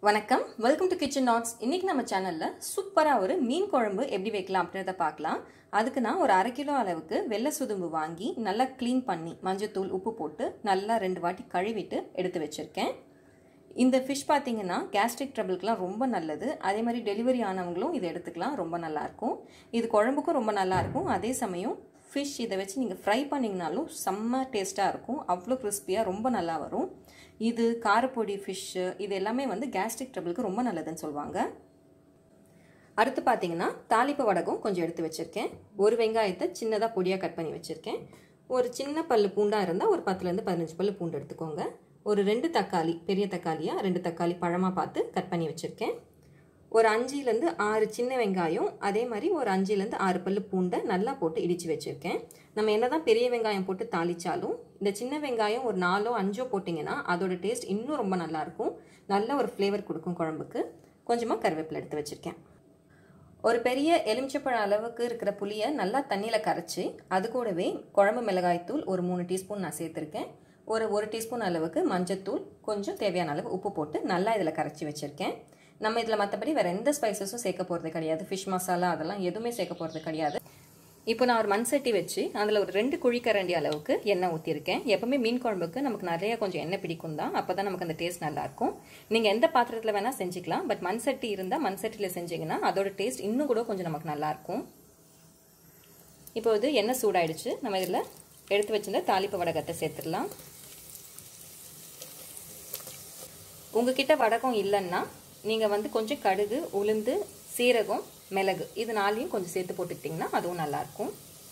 வணக்கம் welcome to kitchen knots இன்னைக்கு நம்ம சேனல்ல சூப்பரா ஒரு மீன் குழம்பு எப்படி வைக்கலாம் அப்படின்றத பார்க்கலாம் அதுக்கு நான் ஒரு அரை கிலோ அளவுக்கு வெள்ளை சுதும்பு வாங்கி நல்லா க்ளீன் பண்ணி மஞ்சத்தூள் உப்பு போட்டு நல்லா ரெண்டு வாட்டி கழுவிட்டு எடுத்து வச்சிருக்கேன் இந்த ஃபிஷ் பார்த்தீங்கன்னா கேஸ்ட்ரிக் ட்ரபிள்க்குலாம் ரொம்ப நல்லது அதே மாதிரி டெலிவரி ஆனவங்களும் இதை எடுத்துக்கலாம் ரொம்ப நல்லாயிருக்கும் இது குழம்புக்கும் ரொம்ப நல்லாயிருக்கும் அதே சமயம் ஃபிஷ் இதை வச்சு நீங்கள் ஃப்ரை பண்ணிங்கனாலும் செம்ம டேஸ்ட்டாக இருக்கும் அவ்வளோ கிறிஸ்பியாக ரொம்ப நல்லா வரும் இது காரப்பொடி ஃபிஷ்ஷு இது எல்லாமே வந்து கேஸ்ட்ரிக் ட்ரபிளுக்கு ரொம்ப நல்லதுன்னு சொல்லுவாங்க அடுத்து பார்த்தீங்கன்னா தாளிப்பு வடகம் கொஞ்சம் எடுத்து வச்சுருக்கேன் ஒரு வெங்காயத்தை சின்னதாக பொடியாக கட் பண்ணி வச்சுருக்கேன் ஒரு சின்ன பல்லு பூண்டாக இருந்தால் ஒரு பத்துலேருந்து பதினஞ்சு பல்லு பூண்டு எடுத்துக்கோங்க ஒரு ரெண்டு தக்காளி பெரிய தக்காளியாக ரெண்டு தக்காளி பழமாக பார்த்து கட் பண்ணி வச்சுருக்கேன் ஒரு அஞ்சுலேருந்து ஆறு சின்ன வெங்காயம் அதே மாதிரி ஒரு அஞ்சுலேருந்து ஆறு பல்லு பூண்டை நல்லா போட்டு இடித்து வச்சுருக்கேன் நம்ம என்ன தான் பெரிய வெங்காயம் போட்டு தாளித்தாலும் இந்த சின்ன வெங்காயம் ஒரு நாலோ அஞ்சோ போட்டிங்கன்னா அதோட டேஸ்ட் இன்னும் ரொம்ப நல்லாயிருக்கும் நல்ல ஒரு ஃப்ளேவர் கொடுக்கும் குழம்புக்கு கொஞ்சமாக கருவேப்பிலை எடுத்து வச்சுருக்கேன் ஒரு பெரிய எலுமிச்சப்பழம் அளவுக்கு இருக்கிற புளியை நல்லா தண்ணியில் கரைச்சி அது கூடவே குழம்பு மிளகாய்த்தூள் ஒரு மூணு டீஸ்பூன் நான் சேர்த்துருக்கேன் ஒரு ஒரு டீஸ்பூன் அளவுக்கு மஞ்சத்தூள் கொஞ்சம் தேவையான அளவு உப்பு போட்டு நல்லா இதில் கரைச்சி வச்சுருக்கேன் நம்ம இதில் மற்றபடி வேறு எந்த ஸ்பைசஸும் சேர்க்க போகிறது கிடையாது ஃபிஷ் மசாலா அதெல்லாம் எதுவுமே சேர்க்க போகிறது கிடையாது இப்போ நான் ஒரு மண் சட்டி வச்சு அதில் ஒரு ரெண்டு குழிக்கரண்டி அளவுக்கு எண்ணெய் ஊற்றிருக்கேன் எப்பவுமே மீன் குழம்புக்கு நமக்கு நிறைய கொஞ்சம் எண்ணெய் பிடிக்கும் தான் அப்போ தான் நமக்கு அந்த டேஸ்ட் நல்லாயிருக்கும் நீங்கள் எந்த பாத்திரத்தில் வேணால் செஞ்சுக்கலாம் பட் மண் சட்டி இருந்தால் மண் சட்டியில் செஞ்சீங்கன்னா அதோட டேஸ்ட் இன்னும் கூட கொஞ்சம் நமக்கு நல்லாயிருக்கும் இப்போ இது எண்ணெய் சூடாயிடுச்சு நம்ம இதில் எடுத்து வச்சிருந்த தாளிப்பு வடகத்தை சேர்த்துடலாம் உங்ககிட்ட வடகம் இல்லைன்னா நீங்கள் வந்து கொஞ்சம் கடுகு உளுந்து சீரகம் மிளகு இது நாளையும் கொஞ்சம் சேர்த்து போட்டுக்கிட்டிங்கன்னா அதுவும் நல்லாயிருக்கும்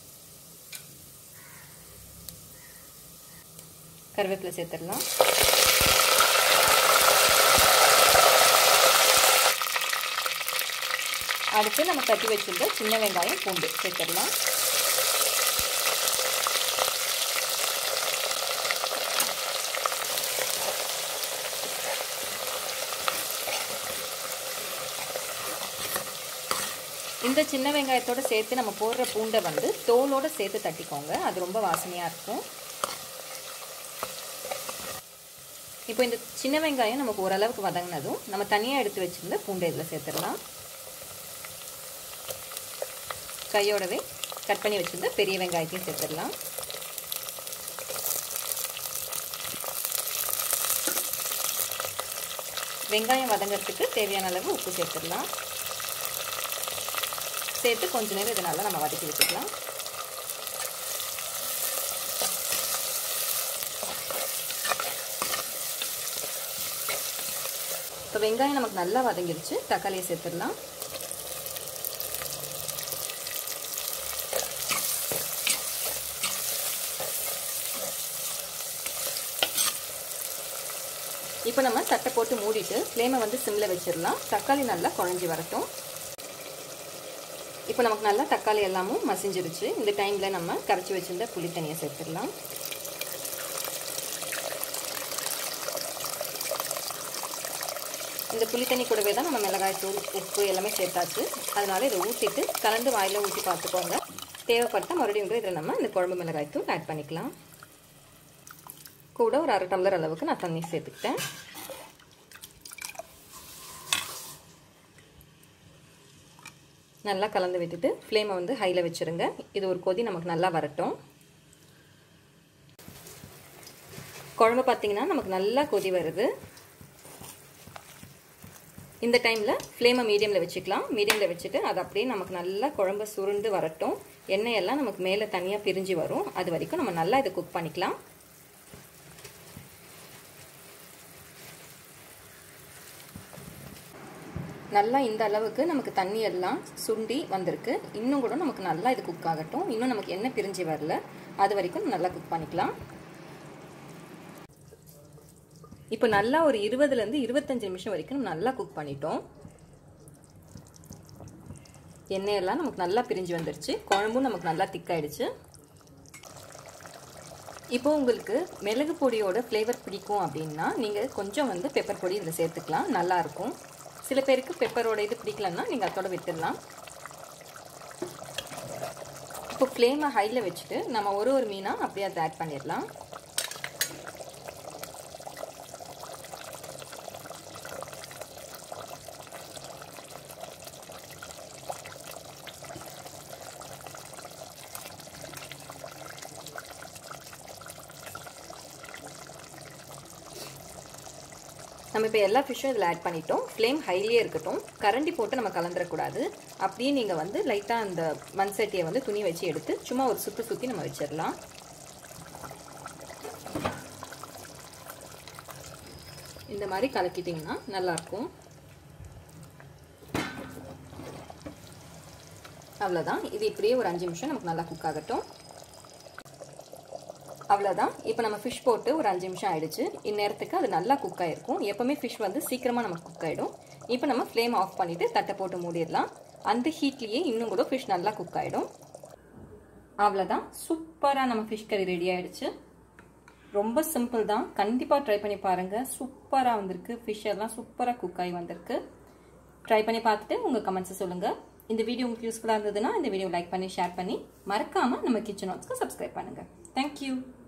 கருவேப்பிலை சேர்த்துடலாம் அடுத்து நம்ம தட்டி வச்சிருந்த சின்ன வெங்காயம் பூண்டு சேர்த்துடலாம் இந்த சின்ன வெங்காயத்தோடு சேர்த்து நம்ம போடுற பூண்டை வந்து தோலோடு சேர்த்து தட்டிக்கோங்க அது ரொம்ப வாசனையாக இருக்கும் இப்போ இந்த சின்ன வெங்காயம் நமக்கு ஓரளவுக்கு வதங்கினதும் நம்ம தனியாக எடுத்து வச்சுருந்த பூண்டை இதில் சேர்த்துடலாம் கையோடவே கட் பண்ணி வச்சுருந்த பெரிய வெங்காயத்தையும் சேர்த்துடலாம் வெங்காயம் வதங்கிறதுக்கு தேவையான அளவு உப்பு சேர்த்துடலாம் சேர்த்து கொஞ்ச நேரம் இதை நல்லா நம்ம வதக்கி வச்சுக்கலாம் இப்போ வெங்காயம் நமக்கு நல்லா வதங்கிடுச்சு தக்காளியை சேர்த்துடலாம் இப்போ நம்ம தட்டை போட்டு மூடிட்டு ஃப்ளேமை வந்து சிம்மில் வச்சிடலாம் தக்காளி நல்லா குழஞ்சி வரட்டும் இப்போ நமக்கு நல்லா தக்காளி எல்லாமும் மசிஞ்சிருச்சு இந்த டைமில் நம்ம கரைச்சி வச்சுருந்த புளி தண்ணியை சேர்த்துடலாம் இந்த புளி தண்ணி கூடவே தான் நம்ம மிளகாய் தூள் உப்பு எல்லாமே சேர்த்தாச்சு அதனால இதை ஊற்றிட்டு கலந்து வாயில் ஊற்றி பார்த்துக்கோங்க தேவைப்பட்டால் மறுபடியும் இதில் நம்ம இந்த குழம்பு மிளகாய் தூள் ஆட் பண்ணிக்கலாம் கூட ஒரு அரை டம்ளர் அளவுக்கு நான் தண்ணி சேர்த்துக்கிட்டேன் நல்லா கலந்து விட்டுட்டு ஃப்ளேமை வந்து ஹையில் வச்சுருங்க இது ஒரு கொதி நமக்கு நல்லா வரட்டும் குழம்பு பார்த்தீங்கன்னா நமக்கு நல்லா கொதி வருது இந்த டைமில் ஃப்ளேமை மீடியமில் வச்சுக்கலாம் மீடியமில் வச்சுட்டு அது அப்படியே நமக்கு நல்லா குழம்பு சுருண்டு வரட்டும் எண்ணெயெல்லாம் நமக்கு மேலே தனியாக பிரிஞ்சு வரும் அது வரைக்கும் நம்ம நல்லா இதை குக் பண்ணிக்கலாம் நல்லா இந்த அளவுக்கு நமக்கு தண்ணி எல்லாம் சுண்டி வந்திருக்கு இன்னும் கூட நமக்கு நல்லா இது குக் ஆகட்டும் இன்னும் நமக்கு எண்ணெய் பிரிஞ்சு வரல அது வரைக்கும் நல்லா குக் பண்ணிக்கலாம் இப்போ நல்லா ஒரு இருபதுலேருந்து இருபத்தஞ்சு நிமிஷம் வரைக்கும் நல்லா குக் பண்ணிட்டோம் எண்ணெயெல்லாம் நமக்கு நல்லா பிரிஞ்சு வந்துருச்சு குழம்பும் நமக்கு நல்லா திக்காயிடுச்சு இப்போ உங்களுக்கு மிளகு பொடியோட ஃப்ளேவர் பிடிக்கும் அப்படின்னா நீங்கள் கொஞ்சம் வந்து பெப்பர் பொடி இதில் சேர்த்துக்கலாம் நல்லாயிருக்கும் சில பேருக்கு பெப்பரோட இது பிடிக்கலன்னா நீங்கள் அதோட விட்டுடலாம் இப்போ ஃப்ளேமை ஹையில் வச்சுட்டு நம்ம ஒரு ஒரு மீனாக அப்படியே அதை ஆட் பண்ணிடலாம் நம்ம இப்போ எல்லா ஃபிஷ்ஷும் இதில் ஆட் பண்ணிட்டோம் ஃப்ளேம் ஹைலியே இருக்கட்டும் கரண்டி போட்டு நம்ம கலந்துடக்கூடாது அப்படியே நீங்கள் வந்து லைட்டாக அந்த மண் சட்டியை வந்து துணி வச்சு எடுத்து சும்மா ஒரு சுற்று சுற்றி நம்ம வச்சிடலாம் இந்த மாதிரி கலக்கிட்டிங்கன்னா நல்லாயிருக்கும் அவ்வளோதான் இது இப்படியே ஒரு அஞ்சு நிமிஷம் நமக்கு நல்லா குக் ஆகட்டும் அவ்வளோதான் இப்போ நம்ம ஃபிஷ் போட்டு ஒரு அஞ்சு நிமிஷம் ஆயிடுச்சு இந்நேரத்துக்கு அது நல்லா குக் ஆகிருக்கும் எப்போவுமே ஃபிஷ் வந்து சீக்கிரமாக நமக்கு குக் ஆகிடும் இப்போ நம்ம ஃப்ளேம் ஆஃப் பண்ணிவிட்டு தட்டை போட்டு மூடிடலாம் அந்த ஹீட்லேயே இன்னும் கூட ஃபிஷ் நல்லா குக் ஆகிடும் அவ்வளோதான் சூப்பராக நம்ம ஃபிஷ் கறி ரெடி ஆகிடுச்சு ரொம்ப சிம்பிள் தான் கண்டிப்பாக ட்ரை பண்ணி பாருங்கள் சூப்பராக வந்திருக்கு ஃபிஷ் எல்லாம் சூப்பராக குக் ஆகி வந்திருக்கு ட்ரை பண்ணி பார்த்துட்டு உங்கள் கமெண்ட்ஸை சொல்லுங்கள் இந்த வீடியோ உங்களுக்கு யூஸ்ஃபுல்லாக இருந்ததுன்னா இந்த வீடியோ லைக் பண்ணி ஷேர் பண்ணி மறக்காமல் நம்ம கிச்சன் ஹாட்ஸ்க்கு சப்ஸ்கிரைப் பண்ணுங்கள் தேங்க்யூ